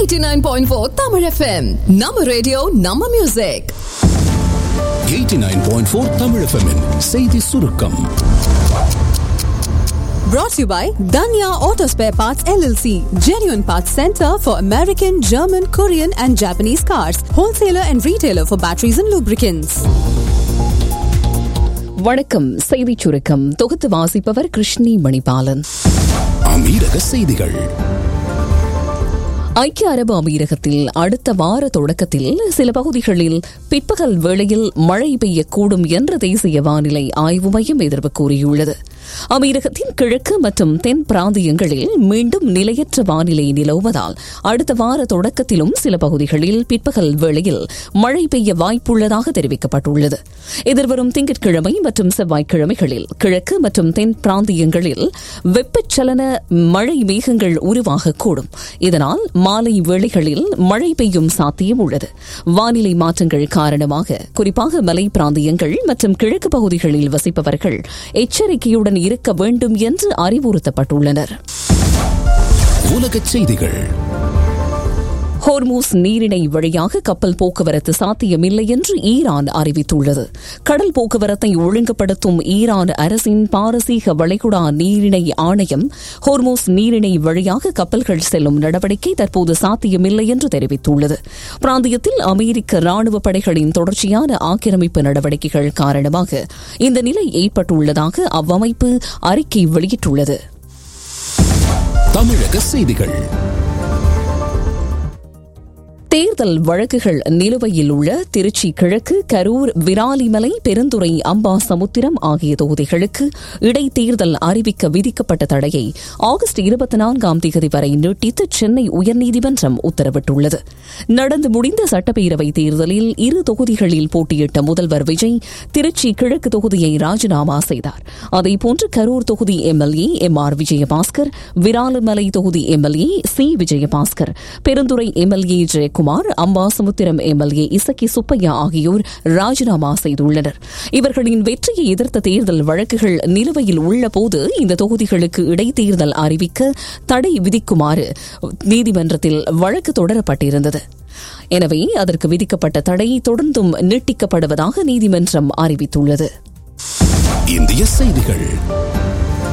89.4 Tamil FM நம்ம radio நம்ம music 89.4 Tamil எஃப்எம்மின் செய்தி சுருக்கம் brought to you by Danya Auto Spare Parts LLC genuine parts center for American German Korean and Japanese cars wholesaler and retailer for batteries and lubricants வணக்கம் செய்திச் சுருக்கம் தொகுத்து வாசிப்பவர் கிருஷ்ணி மணிபாலன் அமீரக செய்திகள் ஐக்கிய அரபு அமீரகத்தில் அடுத்த வார தொடக்கத்தில் சில பகுதிகளில் பிற்பகல் வேளையில் மழை பெய்யக்கூடும் என்று தேசிய வானிலை ஆய்வு மையம் எதிர்ப்பு கூறியுள்ளது அமீரகத்தின் கிழக்கு மற்றும் தென் பிராந்தியங்களில் மீண்டும் நிலையற்ற வானிலை நிலவுவதால் அடுத்த வார தொடக்கத்திலும் சில பகுதிகளில் பிற்பகல் வேளையில் மழை பெய்ய வாய்ப்புள்ளதாக தெரிவிக்கப்பட்டுள்ளது எதிர்வரும் திங்கட்கிழமை மற்றும் செவ்வாய்க்கிழமைகளில் கிழக்கு மற்றும் தென் பிராந்தியங்களில் வெப்பச்சலன மழை மேகங்கள் உருவாகக்கூடும் இதனால் மாலை வேளைகளில் மழை பெய்யும் சாத்தியம் உள்ளது வானிலை மாற்றங்கள் காரணமாக குறிப்பாக மலை பிராந்தியங்கள் மற்றும் கிழக்கு பகுதிகளில் வசிப்பவர்கள் எச்சரிக்கையுடன் இருக்க வேண்டும் என்று அறிவுறுத்தப்பட்டுள்ளனர் உலகச் செய்திகள் ஹோர்மூஸ் நீரிணை வழியாக கப்பல் போக்குவரத்து சாத்தியமில்லை என்று ஈரான் அறிவித்துள்ளது கடல் போக்குவரத்தை ஒழுங்குபடுத்தும் ஈரான் அரசின் பாரசீக வளைகுடா நீரிணை ஆணையம் ஹோர்மூஸ் நீரிணை வழியாக கப்பல்கள் செல்லும் நடவடிக்கை தற்போது சாத்தியமில்லை என்று தெரிவித்துள்ளது பிராந்தியத்தில் அமெரிக்க ராணுவ படைகளின் தொடர்ச்சியான ஆக்கிரமிப்பு நடவடிக்கைகள் காரணமாக இந்த நிலை ஏற்பட்டுள்ளதாக அவ்வமைப்பு அறிக்கை வெளியிட்டுள்ளது தமிழக செய்திகள் தேர்தல் வழக்குகள் நிலுவையில் உள்ள திருச்சி கிழக்கு கரூர் விராலிமலை பெருந்துறை அம்பாசமுத்திரம் ஆகிய தொகுதிகளுக்கு இடைத்தேர்தல் அறிவிக்க விதிக்கப்பட்ட தடையை ஆகஸ்ட் இருபத்தி நான்காம் தேதி வரை நீட்டித்து சென்னை உயர்நீதிமன்றம் உத்தரவிட்டுள்ளது நடந்து முடிந்த சட்டப்பேரவை தேர்தலில் இரு தொகுதிகளில் போட்டியிட்ட முதல்வர் விஜய் திருச்சி கிழக்கு தொகுதியை ராஜினாமா செய்தார் அதேபோன்று கரூர் தொகுதி MLA M R Vijayabaskar Viralimalai தொகுதி MLA C Vijayabaskar Perundurai MLA Jayakumar Kumar Ambasamudram MLA Isakki Subbaiah ஆகியோர் ராஜினாமா செய்துள்ளனர் இவர்களின் வெற்றியை எதிர்த்த தேர்தல் வழக்குகள் நிலுவையில் உள்ளபோது இந்த தொகுதிகளுக்கு இடைத்தேர்தல் அறிவிக்க தடை விதிக்குமாறு நீதிமன்றத்தில் வழக்கு தொடரப்பட்டிருந்தது எனவே அதற்கு விதிக்கப்பட்ட தடை தொடர்ந்தும் நீட்டிக்கப்படுவதாக நீதிமன்றம் அறிவித்துள்ளது இந்திய செய்திகள்